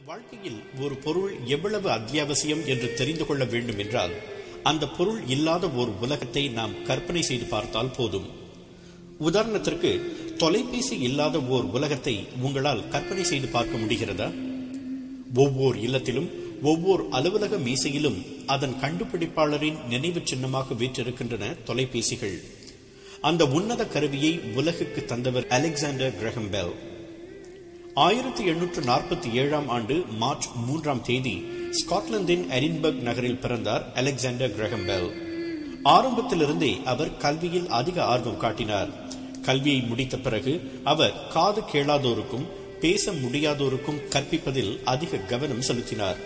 வாழ்க்கையில் ஒரு பொருள் எவ்வளவு அத்தியாவசியம் என்று தெரிந்து கொள்ள வேண்டும் என்றால் அந்த பொருள் இல்லாத ஒரு உலகத்தை நாம் கற்பனை செய்து பார்த்தால் போதும் உதாரணத்திற்கு தொலைபேசி இல்லாத ஓர் உலகத்தை உங்களால் கற்பனை செய்து பார்க்க முடிகிறதா ஒவ்வொரு இல்லத்திலும் ஒவ்வொரு அலுவலக மீசையிலும் அதன் கண்டுபிடிப்பாளரின் நினைவு சின்னமாக வீற்றிருக்கின்றன தொலைபேசிகள் அந்த உன்னத கருவியை உலகுக்கு தந்தவர் அலெக்சாண்டர் கிரகம் பெல் ஆயிரத்தி எண்ணூற்று நாற்பத்தி ஏழாம் ஆண்டு மார்ச் மூன்றாம் தேதி ஸ்காட்லாந்தின் எடின்பர்க் நகரில் பிறந்தார் அலெக்சாண்டர் கிரகம் பெல் ஆரம்பத்திலிருந்தே அவர் கல்வியில் அதிக ஆர்வம் காட்டினார் கல்வியை முடித்த பிறகு அவர் காது கேளாதோருக்கும் பேச முடியாதோருக்கும் கற்பிப்பதில் அதிக கவனம் செலுத்தினார்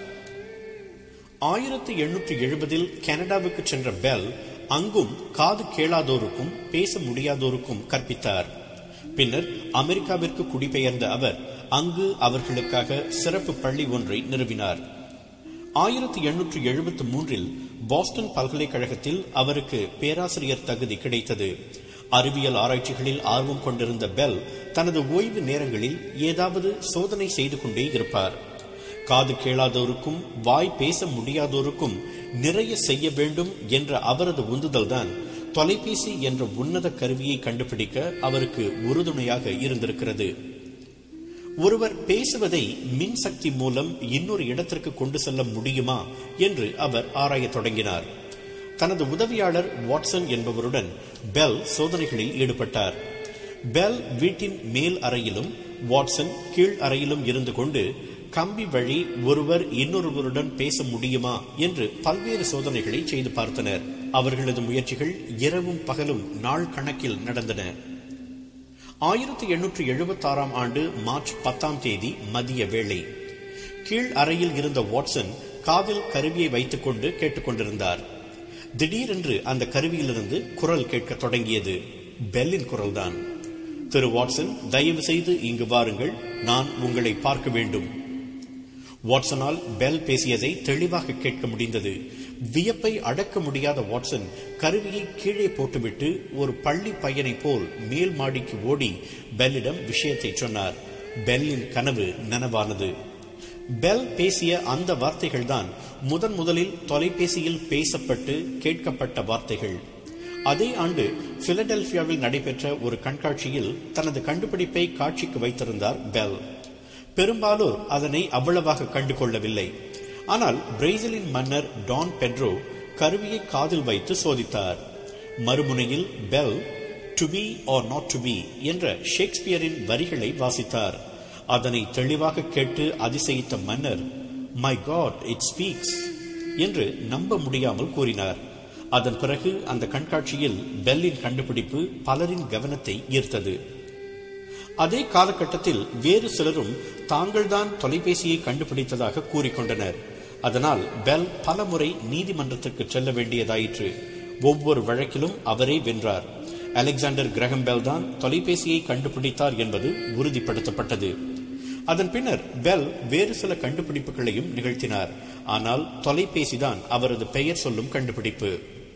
ஆயிரத்தி எண்ணூற்றி எழுபதில் கனடாவுக்கு சென்ற பெல் அங்கும் காது கேளாதோருக்கும் பேச முடியாதோருக்கும் கற்பித்தார் பின்னர் அமெரிக்காவிற்கு குடிபெயர்ந்த அவர் அங்கு அவர்களுக்காக சிறப்பு பள்ளி ஒன்றை நிறுவினார் ஆயிரத்தி எண்ணூற்று எழுபத்தி மூன்றில் பாஸ்டன் பல்கலைக்கழகத்தில் அவருக்கு பேராசிரியர் தகுதி கிடைத்தது அறிவியல் ஆராய்ச்சிகளில் ஆர்வம் கொண்டிருந்த பெல் தனது ஓய்வு நேரங்களில் ஏதாவது சோதனை செய்து கொண்டே இருப்பார் காது கேளாதோருக்கும் வாய் பேச முடியாதோருக்கும் நிறைய செய்ய வேண்டும் என்ற அவரது உந்துதல்தான் தொலைபேசி என்ற உன்னத கருவியை கண்டுபிடிக்க அவருக்கு உறுதுணையாக இருந்திருக்கிறது ஒருவர் பேசுவதை மின் சக்தி மூலம் இன்னொரு இடத்திற்கு கொண்டு செல்ல முடியுமா என்று அவர் ஆராயத் தொடங்கினார் தனது உதவியாளர் வாட்சன் என்பவருடன் பெல் சோதனைகளில் ஈடுபட்டார் பெல் வீட்டின் மேல் அறையிலும் வாட்சன் கீழ் அறையிலும் இருந்து கொண்டு கம்பி வழி ஒருவர் இன்னொருவருடன் பேச முடியுமா என்று பல்வேறு சோதனைகளை செய்து பார்த்தனர் அவர்களது முயற்சிகள் இரவும் பகலும் நாள் கணக்கில் நடந்தன ஆயிரத்தி எண்ணூற்று எழுபத்தி ஆறாம் ஆண்டு மார்ச் பத்தாம் தேதி மதிய வேளை கீழ் அறையில் இருந்த வாட்சன் காதில் கருவியை வைத்துக் கொண்டு கேட்டுக்கொண்டிருந்தார் திடீரென்று அந்த கருவியிலிருந்து குரல் கேட்க தொடங்கியது பெல்லின் குரல்தான் திரு வாட்சன் தயவு செய்து இங்கு வாருங்கள் நான் உங்களை பார்க்க வேண்டும் வாட்சனால் பெல் பேசியதை தெளிவாக கேட்க முடிந்தது வியப்பை அடக்க முடியாத வாட்சன் கருவியை கீழே போட்டுவிட்டு ஒரு பள்ளி பையனை போல் மேல் மாடிக்கு ஓடி பெல்லிடம் விஷயத்தை சொன்னார் பெல்லின் கனவு நனவானது பெல் பேசிய அந்த வார்த்தைகள் தான் முதன் முதலில் தொலைபேசியில் பேசப்பட்டு கேட்கப்பட்ட வார்த்தைகள் அதே ஆண்டு பிலடெல்பியாவில் நடைபெற்ற ஒரு கண்காட்சியில் தனது கண்டுபிடிப்பை காட்சிக்கு வைத்திருந்தார் பெல் பெரும்பாலோர் அதனை அவ்வளவாக கண்டு கொள்ளவில்லை ஆனால் பிரேசிலின் மன்னர் டான் பெட்ரோ கருவியை காதில் வைத்து சோதித்தார் மறுமுனையில் bell to be or not to be என்ற ஷேக்ஸ்பியரின் வரிகளை வாசித்தார் அதனை தெளிவாக கேட்டு அதிசயித்த மன்னர் மை காட் இட் ஸ்பீக்ஸ் என்று நம்ப முடியாமல் கூறினார் அதன் பிறகு அந்த கண்காட்சியில் பெல்லின் கண்டுபிடிப்பு பலரின் கவனத்தை ஈர்த்தது அதே காலகட்டத்தில் வேறு சிலரும் தாங்கள்தான் தொலைபேசியை கண்டுபிடித்ததாக கூறிக்கொண்டனர் அதனால் பெல் பலமுறை நீதிமன்றத்திற்கு செல்ல வேண்டியதாயிற்று ஒவ்வொரு வழக்கிலும் அவரே வென்றார் அலெக்சாண்டர் கிரகம் பெல் தான் தொலைபேசியை கண்டுபிடித்தார் என்பது உறுதிப்படுத்தப்பட்டது அதன் பின்னர் பெல் வேறு சில கண்டுபிடிப்புகளையும் நிகழ்த்தினார் ஆனால் தொலைபேசிதான் அவரது பெயர் சொல்லும் கண்டுபிடிப்பு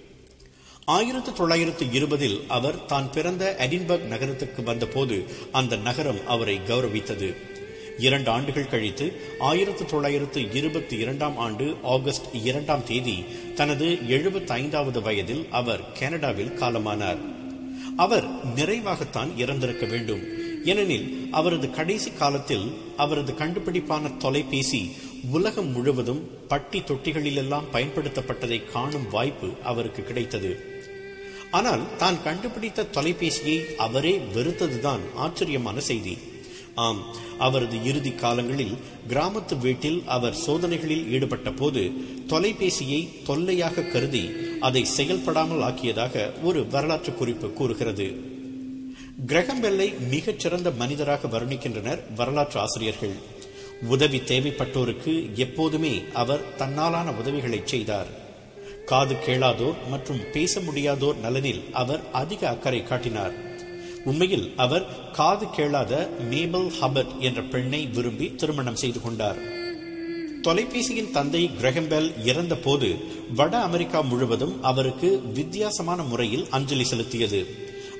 ஆயிரத்தி தொள்ளாயிரத்து இருபதில் அவர் தான் பிறந்த எடின்பர்க் நகரத்துக்கு வந்தபோது அந்த நகரம் அவரை கௌரவித்தது இரண்டு ஆண்டுகள் கழித்து ஆயிரத்தி தொள்ளாயிரத்து இருபத்தி இரண்டாம் ஆண்டு ஆகஸ்ட் இரண்டாம் தேதி தனது எழுபத்தி ஐந்தாவது வயதில் அவர் கனடாவில் காலமானார் அவர் நிறைவாகத்தான் இறந்திருக்க வேண்டும் ஏனெனில் அவரது கடைசி காலத்தில் அவரது கண்டுபிடிப்பான தொலைபேசி உலகம் முழுவதும் பட்டி தொட்டிகளிலெல்லாம் பயன்படுத்தப்பட்டதை காணும் வாய்ப்பு அவருக்கு கிடைத்தது ஆனால் தான் கண்டுபிடித்த தொலைபேசியை அவரே வெறுத்ததுதான் ஆச்சரியமான செய்தி ஆம் அவரது இறுதி காலங்களில் கிராமத்து வீட்டில் அவர் சோதனைகளில் ஈடுபட்ட போது தொலைபேசியை தொல்லையாக கருதி அதை செயல்படாமல் ஆக்கியதாக ஒரு வரலாற்று குறிப்பு கூறுகிறது கிரகம்பெல்லை மிகச்சிறந்த மனிதராக வர்ணிக்கின்றனர் வரலாற்று ஆசிரியர்கள் உதவி தேவைப்பட்டோருக்கு எப்போதுமே அவர் தன்னாலான உதவிகளை செய்தார் காது கேளாதோர் மற்றும் பேச முடியாதோர் நலனில் அவர் அதிக அக்கறை காட்டினார் உண்மையில் அவர் காது கேளாத மேபல் ஹபர்ட் என்ற பெண்ணை விரும்பி திருமணம் செய்து கொண்டார் தொலைபேசியின் தந்தை கிரகம்பெல் இறந்த போது வட அமெரிக்கா முழுவதும் அவருக்கு வித்தியாசமான முறையில் அஞ்சலி செலுத்தியது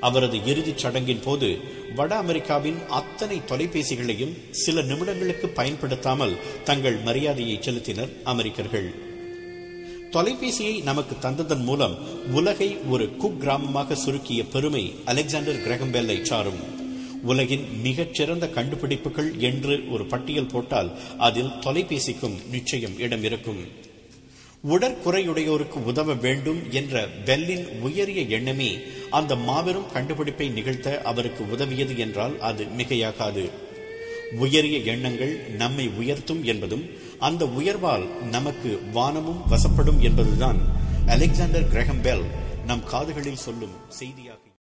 அவரது இறுதிச் சடங்கின் போது வட அமெரிக்காவின் அத்தனை தொலைபேசிகளையும் சில நிமிடங்களுக்கு பயன்படுத்தாமல் தங்கள் மரியாதையை செலுத்தினர் அமெரிக்கர்கள் தொலைபேசியை நமக்கு தந்ததன் மூலம் உலகை ஒரு குக்கிராமமாக சுருக்கிய பெருமை அலெக்சாண்டர் கிரகம்பெல்லை சாரும் உலகின் மிகச்சிறந்த கண்டுபிடிப்புகள் என்று ஒரு பட்டியல் போட்டால் அதில் தொலைபேசிக்கும் நிச்சயம் இடம் இருக்கும் உடற்குறையுடையோருக்கு உதவ வேண்டும் என்ற பெல்லின் உயரிய எண்ணமே அந்த மாபெரும் கண்டுபிடிப்பை நிகழ்த்த அவருக்கு உதவியது என்றால் அது மிகையாகாது உயரிய எண்ணங்கள் நம்மை உயர்த்தும் என்பதும் அந்த உயர்வால் நமக்கு வானமும் வசப்படும் என்பதுதான் அலெக்சாண்டர் கிரகம் பெல் நம் காதுகளில் சொல்லும் செய்தியாக